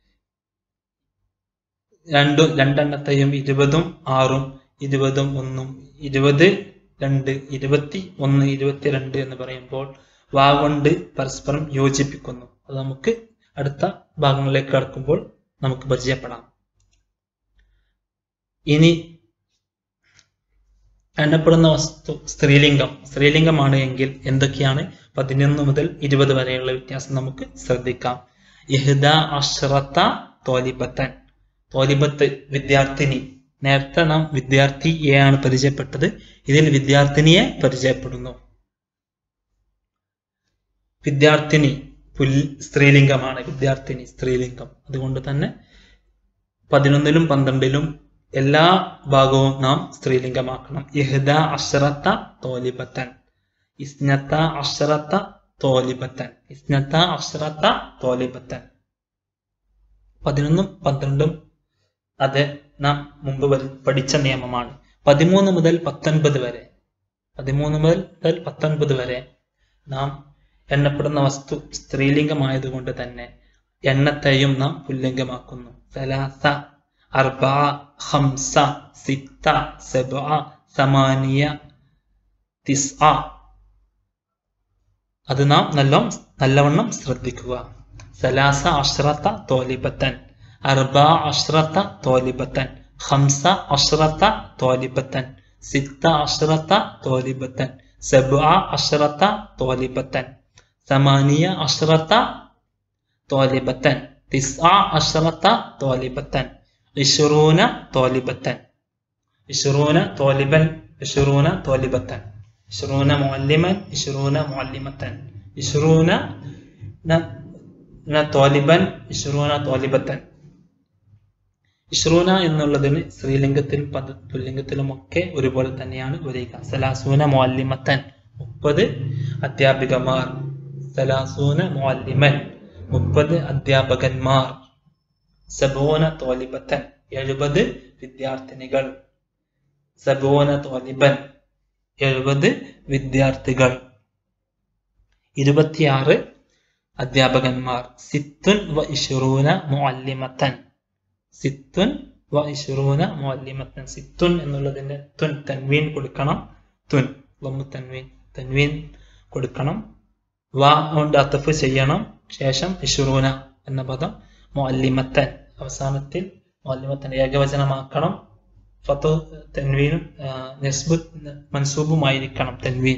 രണ്ടും രണ്ടെണ്ണത്തെയും ഇരുപതും ആറും ഇരുപതും ഒന്നും ഇരുപത് രണ്ട് ഇരുപത്തി ഒന്ന് ഇരുപത്തിരണ്ട് എന്ന് പറയുമ്പോൾ വാ കൊണ്ട് പരസ്പരം യോജിപ്പിക്കുന്നു അത് നമുക്ക് അടുത്ത ഭാഗങ്ങളിലേക്ക് കടക്കുമ്പോൾ നമുക്ക് പരിചയപ്പെടാം ഇനി എണ്ണപ്പെടുന്ന വസ്തു സ്ത്രീലിംഗം സ്ത്രീലിംഗമാണ് എങ്കിൽ എന്തൊക്കെയാണ് പതിനൊന്ന് മുതൽ ഇരുപത് വരെയുള്ള വ്യത്യാസം നമുക്ക് ശ്രദ്ധിക്കാം ഇഹ്ദ അഷ്റത്ത തോലിബത്തൻ തോലിബത്ത് വിദ്യാർത്ഥിനി നേരത്തെ നാം വിദ്യാർത്ഥിയെയാണ് പരിചയപ്പെട്ടത് ഇതിൽ വിദ്യാർത്ഥിനിയെ പരിചയപ്പെടുന്നു വിദ്യാർത്ഥിനി പുൽ സ്ത്രീലിംഗമാണ് വിദ്യാർത്ഥിനി സ്ത്രീലിംഗം അതുകൊണ്ട് തന്നെ പതിനൊന്നിലും പന്ത്രണ്ടിലും എല്ലാ ഭാഗവും നാം സ്ത്രീലിംഗമാക്കണം ഇഹ്ദ അഷ്റത്ത തോലിബത്തൻ ഇസ്നത്ത അഷ്റത്ത തോലിബത്തൻ ഇസ്നത്ത അഷ്റത്ത തോലിബത്തൻ പതിനൊന്നും പന്ത്രണ്ടും അത് നാം മുമ്പ് പഠിച്ച നിയമമാണ് പതിമൂന്ന് മുതൽ പത്തൊൻപത് വരെ പതിമൂന്ന് മുതൽ പത്തൊൻപത് വരെ നാം എണ്ണപ്പെടുന്ന വസ്തു സ്ത്രീലിംഗമായതുകൊണ്ട് തന്നെ എണ്ണത്തെയും നാം പുല്ലിംഗമാക്കുന്നു സലാസ അർബ ഹംസ സിത്ത സബ സമാനിയ തിസ്അ അത് നാം നല്ല നല്ലവണ്ണം ശ്രദ്ധിക്കുക സലാസ അഷ്റത്ത തോലിബത്തൻ അർബ അഷ്റത്ത തോലിബത്തൻ ഹംസ അഷ്റത്ത തോലിബത്തൻ സിത്ത അഷ്റത്ത തോലിബത്തൻ സബ് അഷ്റത്ത തോലിബത്തൻ സമാനിയ അഷ്റത്ത തോലിബത്തൻ തിസ് അഷ്റത്ത തോലിബത്തൻ ഇഷറൂന തോലിബത്തൻ ഇഷറൂന തോലിബൻ ഇഷറൂന തോലിബത്തൻ ഇഷറൂന മുഅല്ലിമൻ ഇഷറൂന മുഅല്ലിമത്തൻ ഇഷറൂന തോലിബൻ ഇഷറൂന തോലിബത്തൻ ഇഷ്റൂന എന്നുള്ളതിന് സ്ത്രീലിംഗത്തിലും പദ പുല്ലിംഗത്തിലും ഒക്കെ ഒരുപോലെ തന്നെയാണ് വരിക സലാസൂന മുഅല്ലിമത്തൻ മുപ്പത് അധ്യാപികമാർ സലാസൂന മുഅല്ലിമൻ മുപ്പത് അധ്യാപകന്മാർ സബോന തോലിബത്തൻ എഴുപത് വിദ്യാർത്ഥിനികൾ സബോന തോലിബൻ എഴുപത് വിദ്യാർത്ഥികൾ ഇരുപത്തിയാറ് അധ്യാപകന്മാർ സിത്തുൻ വ ഇഷറൂന മുഅല്ലിമത്തൻ സിത്തുൻ വ ഇഷറൂന മുഅല്ലിമത്തൻ സിത്തുൻ എന്നുള്ളതിന്റെ തുൻ തൻവീൻ കൊടുക്കണം തുൻ വമ്മു തൻവീൻ തൻവീൻ കൊടുക്കണം വ കൊണ്ട് അത്തഫ് ചെയ്യണം ശേഷം ഇഷറൂന എന്ന പദം മുഅല്ലിമത്തൻ അവസാനത്തിൽ മുഅല്ലിമത്തൻ ഏകവചനമാക്കണം ഫത്തു തൻവീനും നെസ്ബു മൻസൂബുമായിരിക്കണം തൻവീൻ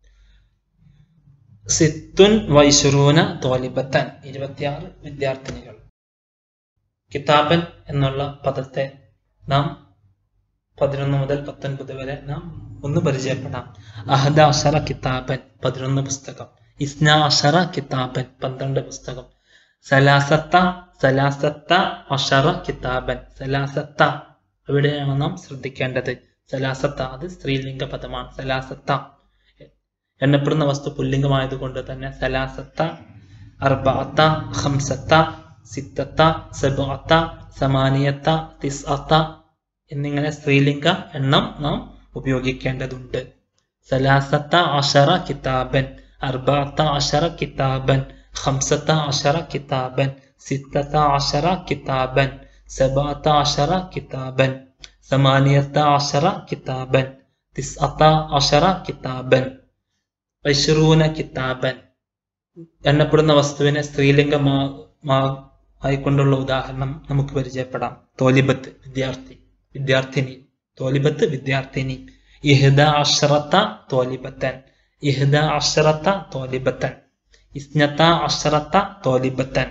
സിത്തുൻ വൈശുറൂന തോലിബത്തൻ ഇരുപത്തിയാറ് വിദ്യാർത്ഥിനികൾ കിതാബൻ എന്നുള്ള പദത്തെ നാം പതിനൊന്ന് മുതൽ പത്തൊൻപത് വരെ നാം ഒന്ന് പരിചയപ്പെടാം അഹദ അഷറ കിതാബൻ പതിനൊന്ന് പുസ്തകം ഇസ്ന അഷറ കിതാബൻ പന്ത്രണ്ട് പുസ്തകം സലാസത്ത സലാസത്ത അഷറ കിതാബൻ സലാസത്ത അവിടെയാണ് നാം ശ്രദ്ധിക്കേണ്ടത് സലാസത്ത അത് സ്ത്രീലിംഗ പദമാണ് സലാസത്ത എണ്ണപ്പെടുന്ന വസ്തു പുല്ലിംഗമായതുകൊണ്ട് തന്നെ സലാസത്ത അർബഅത്ത ഹംസത്ത സിത്തത്ത സബഅത്ത സമാനിയത്ത തിസ്അത്ത എന്നിങ്ങനെ സ്ത്രീലിംഗ എണ്ണം നാം ഉപയോഗിക്കേണ്ടതുണ്ട് സലാസത്ത അഷറ കിതാബൻ അർബഅത്ത അഷറ കിതാബൻ خمسة عشر كتابا ستة عشر كتابا سبعة عشر كتابا ثمانية عشر كتابا تسعة عشر كتابا عشرون كتابا എണ്ണപ്പെടുന്ന വസ്തുവിനെ സ്ത്രീലിംഗമാ ആയിക്കൊണ്ടുള്ള ഉദാഹരണം നമുക്ക് പരിചയപ്പെടാം തോലിബത്ത് വിദ്യാർത്ഥി വിദ്യാർത്ഥിനി തോലിബത്ത് വിദ്യാർത്ഥിനി ഇഹ്ദ അഷ്റത്ത തോലിബത്തൻ ഇഹ്ദ അഷ്റത്ത തോലിബത്തൻ ഇസ്നത്ത അഷ്റത്ത തോലിബത്തൻ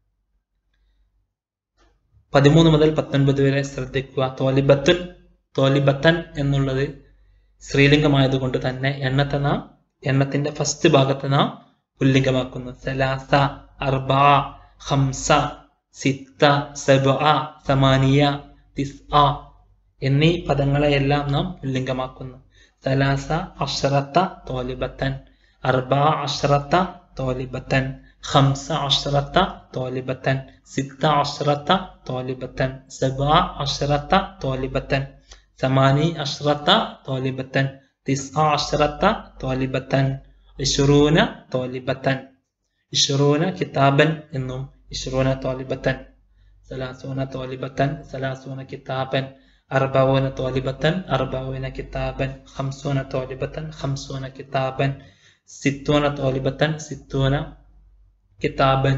പതിമൂന്ന് മുതൽ പത്തൊൻപത് വരെ ശ്രദ്ധിക്കുക തോലിബത്തുൻ തോലിബത്തൻ എന്നുള്ളത് സ്ത്രീലിംഗമായതുകൊണ്ട് തന്നെ എണ്ണത്തെ നാം എണ്ണത്തിന്റെ ഫസ്റ്റ് ഭാഗത്ത് നാം പുല്ലിംഗമാക്കുന്നു സലാസ അർബ ഹംസ സിത്ത സബ സമാനിയ തിസ് എന്നീ പദങ്ങളെയെല്ലാം നാം പുല്ലിംഗമാക്കുന്നു സലാസ അഷ്റത്ത തോലിബത്തൻ അർബ അഷ്റത്ത തോലിബത്തൻ خمس عشرة طالبة ست عشرة طالبة سبع عشرة طالبة ثماني عشرة طالبة تسع عشرة طالبة عشرون طالبة عشرون كتابا إنهم عشرون طالبة ثلاثون طالبة ثلاثون كتابا أربعون طالبة أربعون كتابا خمسون طالبة خمسون كتابا ستون طالبة ستون كتابا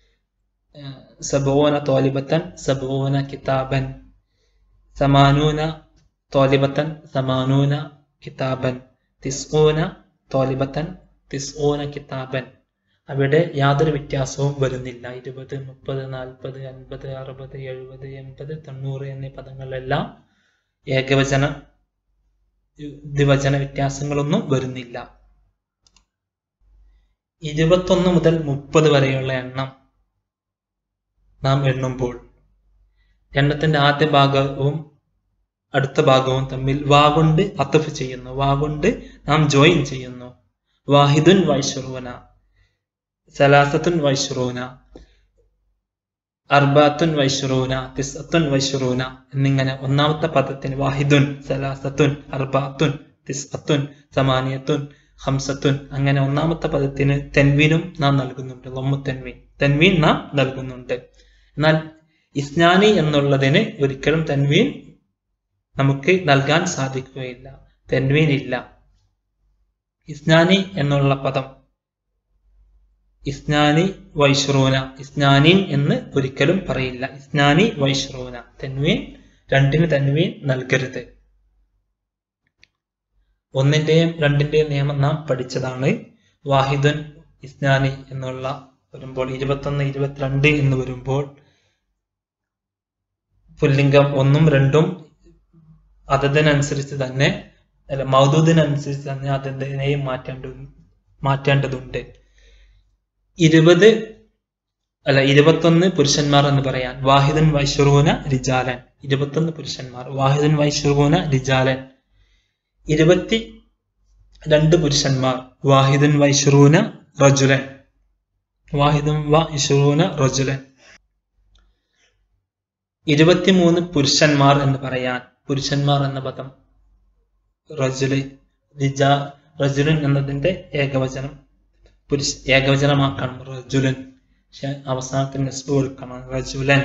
سبعون طالبة سبعون كتابا ثمانون طالبة ثمانون كتابا تسعون طالبة تسعون كتابا അവിടെ യാതൊരു വ്യത്യാസവും വരുന്നില്ല ഇരുപത് മുപ്പത് നാൽപ്പത് അൻപത് അറുപത് എഴുപത് എൺപത് തൊണ്ണൂറ് എന്നീ പദങ്ങളിലെല്ലാം ഏകവചന ദ്വിവചന വ്യത്യാസങ്ങളൊന്നും വരുന്നില്ല ഇരുപത്തൊന്ന് മുതൽ മുപ്പത് വരെയുള്ള എണ്ണം നാം എണ്ണുമ്പോൾ എണ്ണത്തിന്റെ ആദ്യ ഭാഗവും അടുത്ത ഭാഗവും തമ്മിൽ വാ കൊണ്ട് അത്തഫ് ചെയ്യുന്നു വാ കൊണ്ട് നാം ജോയിൻ ചെയ്യുന്നു വാഹിദുൻ വൈശ്രൂന സലാസത്തുൻ വൈശ്രൂന അർബാത്തുൻ വൈശ്രൂന തിസത്തുൻ വൈശ്രൂന എന്നിങ്ങനെ ഒന്നാമത്തെ പദത്തിന് വാഹിദുൻ സലാസത്തുൻ അർബാത്തുൻ തിസത്തുൻ സമാനിയത്തുൻ ഹംസത്തുൻ അങ്ങനെ ഒന്നാമത്തെ പദത്തിന് തെൻവീനും നാം നൽകുന്നുണ്ട് ലൊമ്മു തെൻവീൻ തെൻവീൻ നാം നൽകുന്നുണ്ട് എന്നാൽ ഇസ്നാനി എന്നുള്ളതിന് ഒരിക്കലും തെൻവീൻ നമുക്ക് നൽകാൻ സാധിക്കുകയില്ല തെൻവീൻ ഇല്ല ഇസ്നാനി എന്നുള്ള പദം ഇസ്നാനി വൈഷ്റൂന ഇസ്നാനിൻ എന്ന് ഒരിക്കലും പറയില്ല ഇസ്നാനി വൈഷ്റൂന തൻവീൻ രണ്ടിന് തൻവീൻ നൽകരുത് ഒന്നിന്റെയും രണ്ടിന്റെയും നിയമം നാം പഠിച്ചതാണ് വാഹിദുൻ ഇസ്നാനി എന്നുള്ള വരുമ്പോൾ ഇരുപത്തൊന്ന് ഇരുപത്തിരണ്ട് എന്ന് വരുമ്പോൾ പുല്ലിംഗം ഒന്നും രണ്ടും അതതിനനുസരിച്ച് തന്നെ അല്ല മൗദൂദിനനുസരിച്ച് തന്നെ അതിനെയും മാറ്റേണ്ട മാറ്റേണ്ടതുണ്ട് ഇരുപത് അല്ല ഇരുപത്തൊന്ന് പുരുഷന്മാർ എന്ന് പറയാൻ വാഹിദൻ വൈശ്രൂന റിജാലൻ ഇരുപത്തൊന്ന് പുരുഷന്മാർ വാഹിദൻ വൈശ്രൂന റിജാലൻ ഇരുപത്തി രണ്ട് പുരുഷന്മാർ വാഹിദൻ വൈശ്രൂന റജുലൻ വാഹിദൻ വൈശ്രൂന റജുലൻ ഇരുപത്തിമൂന്ന് പുരുഷന്മാർ എന്ന് പറയാൻ പുരുഷന്മാർ എന്ന പദം റജുല് റിജാ റജുലൻ എന്നതിന്റെ ഏകവചനം പുരുഷ ഏകവചനമാക്കണം റജുലൻ പക്ഷെ അവസാനത്തിൽ നെസ്ബ് കൊടുക്കണം റജുലൻ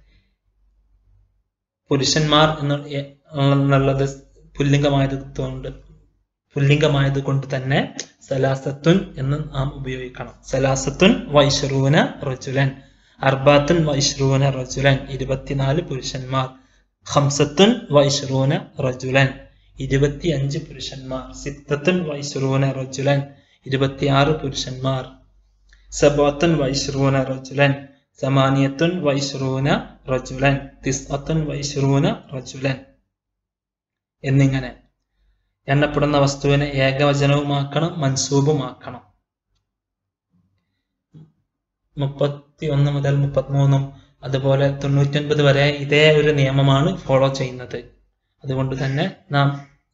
പുരുഷന്മാർ എന്ന് എന്നുള്ളത് പുല്ലിംഗമായത് കൊണ്ട് പുല്ലിംഗമായത് കൊണ്ട് തന്നെ സലാസത്തുൻ എന്ന് നാം ഉപയോഗിക്കണം സലാസത്തുൻ വൈശ്രൂന റജുലൻ അർബാത്തുൻ വൈശ്രൂന റജുലൻ ഇരുപത്തിനാല് പുരുഷന്മാർ ഹംസത്തുൻ വൈശ്രൂന റജുലൻ ഇരുപത്തിയഞ്ച് പുരുഷന്മാർ സിത്തത്തുൻ വൈശ്രൂന റജുലൻ ഇരുപത്തിയാറ് പുരുഷന്മാർ സബോത്തുൻ വൈശ്രൂന റജുലൻ സമാനിയത്തുൻ വൈശ്രൂന റജുലൻ തിസ്അത്തുൻ വൈശ്രൂന റജുലൻ എന്നിങ്ങനെ എണ്ണപ്പെടുന്ന വസ്തുവിനെ ഏകവചനവുമാക്കണം മൻസൂബുമാക്കണം മുപ്പത്തി ഒന്ന് മുതൽ മുപ്പത്തിമൂന്നും അതുപോലെ തൊണ്ണൂറ്റൊൻപത് വരെ ഇതേ ഒരു നിയമമാണ് ഫോളോ ചെയ്യുന്നത് അതുകൊണ്ട് തന്നെ നാം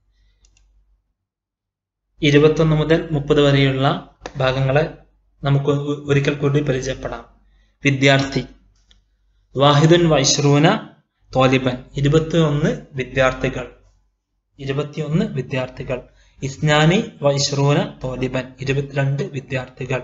ഇരുപത്തൊന്ന് മുതൽ മുപ്പത് വരെയുള്ള ഭാഗങ്ങളെ നമുക്ക് ഒരിക്കൽ കൂടി പരിചയപ്പെടാം വിദ്യാർത്ഥി വാഹിദുൻ വൈശ്രൂന തോലിബൻ ഇരുപത്തിയൊന്ന് വിദ്യാർത്ഥികൾ ഇരുപത്തിയൊന്ന് വിദ്യാർത്ഥികൾ ഇസ്നാനി വൈശ്രൂന തോലിബൻ ഇരുപത്തിരണ്ട് വിദ്യാർത്ഥികൾ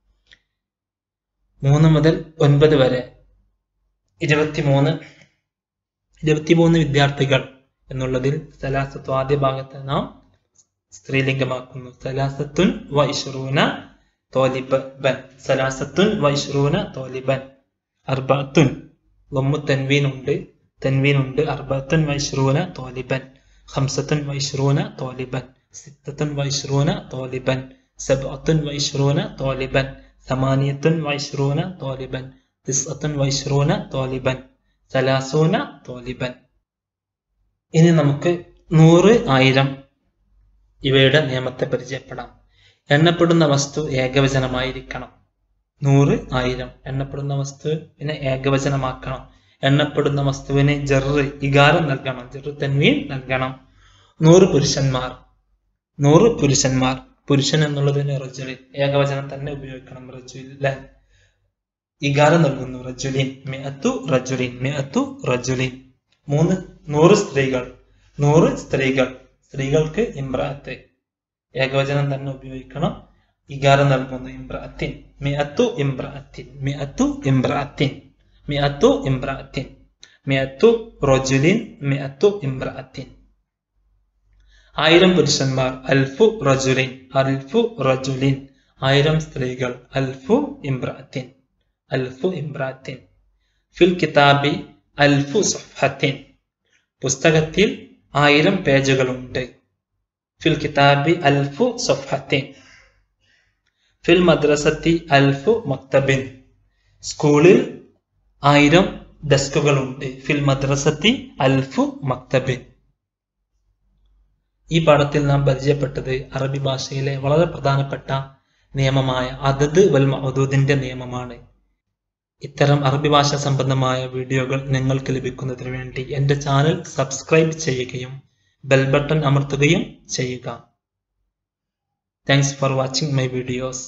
മൂന്ന് മുതൽ ഒൻപത് വരെ ഇരുപത്തിമൂന്ന് ഇരുപത്തിമൂന്ന് വിദ്യാർത്ഥികൾ എന്നുള്ളതിൽ സലാസത്വ ആദ്യ ഭാഗത്ത് നാം സ്ത്രീലിംഗമാക്കുന്നു സലാസത്തുൻ വൈശ്രൂന തോലിബൻ സലാസത്തുൻ വൈശ്രൂന തോലിബൻ അർബത്തുൻ ലൊമ്മു തൻവീൻ ഉണ്ട് തൻവീൻ ഉണ്ട് അർബത്തുൻ വൈശ്രൂന തോലിബൻ ഹംസത്തുൻ വൈശ്രൂന തോലിബൻ സിത്തത്തുൻ വൈശ്രൂന തോലിബൻ സബ്അത്തുൻ വൈശ്രൂന തോലിബൻ ثمانية وعشرون طالبا تسعة وعشرون طالبا ثلاثون طالبا ഇനി നമുക്ക് നൂറ് ആയിരം ഇവയുടെ നിയമത്തെ പരിചയപ്പെടാം എണ്ണപ്പെടുന്ന വസ്തു ഏകവചനമായിരിക്കണം നൂറ് ആയിരം എണ്ണപ്പെടുന്ന വസ്തുവിനെ ഏകവചനമാക്കണം എണ്ണപ്പെടുന്ന വസ്തുവിന് ജറ് ഇകാരം നൽകണം ജറ് തൻവീൻ നൽകണം നൂറ് പുരുഷന്മാർ നൂറ് പുരുഷന്മാർ പുരുഷൻ എന്നുള്ളതിന് റജുലിൻ ഏകവചനം തന്നെ ഉപയോഗിക്കണം റജുലൻ ഇകാരം നൽകുന്നു റജുലിൻ മിഅത്തു റജുലിൻ മിഅത്തു റജുലിൻ മൂന്ന് നൂറ് സ്ത്രീകൾ നൂറ് സ്ത്രീകൾ സ്ത്രീകൾക്ക് ഇമ്രാത്ത് ഏകവചനം തന്നെ ഉപയോഗിക്കണം ഇകാരം നൽകുന്നു ഇമ്രാത്തിൻ മിഅത്തു ഇമ്രാത്തിൻ മിഅത്തു ഇമ്രാത്തിൻ മിഅത്തു ഇമ്രാത്തിൻ മിഅത്തു റജുലിൻ മിഅത്തു ഇമ്രാത്തിൻ ആയിരം പുരുഷന്മാർ അൽഫു റജുലിൻ അൽഫു റജുലിൻ ആയിരം സ്ത്രീകൾ അൽഫു ഇമ്രാത്തിൻ അൽഫു ഇമ്രാത്തിൻ ഫിൽ കിതാബി അൽഫു സഫത്തിൻ പുസ്തകത്തിൽ ആയിരം പേജുകളുണ്ട് ഫിൽ കിതാബി അൽഫു സഫത്തിൻ ഫിൽ മദ്രസത്തി അൽഫു മക്തബിൻ സ്കൂളിൽ ആയിരം ഡെസ്കുകളുണ്ട് ഫിൽ മദ്രസത്തി അൽഫു മക്തബിൻ ഈ പാഠത്തിൽ നാം പരിചയപ്പെട്ടത് അറബി ഭാഷയിലെ വളരെ പ്രധാനപ്പെട്ട നിയമമായ അതത് വൽ മഹദൂദിന്റെ നിയമമാണ് ഇത്തരം അറബി ഭാഷ സംബന്ധമായ വീഡിയോകൾ നിങ്ങൾക്ക് ലഭിക്കുന്നതിന് വേണ്ടി എൻ്റെ ചാനൽ സബ്സ്ക്രൈബ് ചെയ്യുകയും ബെൽ ബട്ടൺ അമർത്തുകയും ചെയ്യുക thanks for watching my videos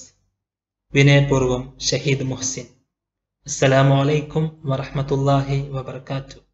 വിനയപൂർവം ഷഹീദ് മുഹ്സിൻ അസ്സലാമു അലൈക്കും വറഹ്മത്തുള്ളാഹി വബർക്കാത്തു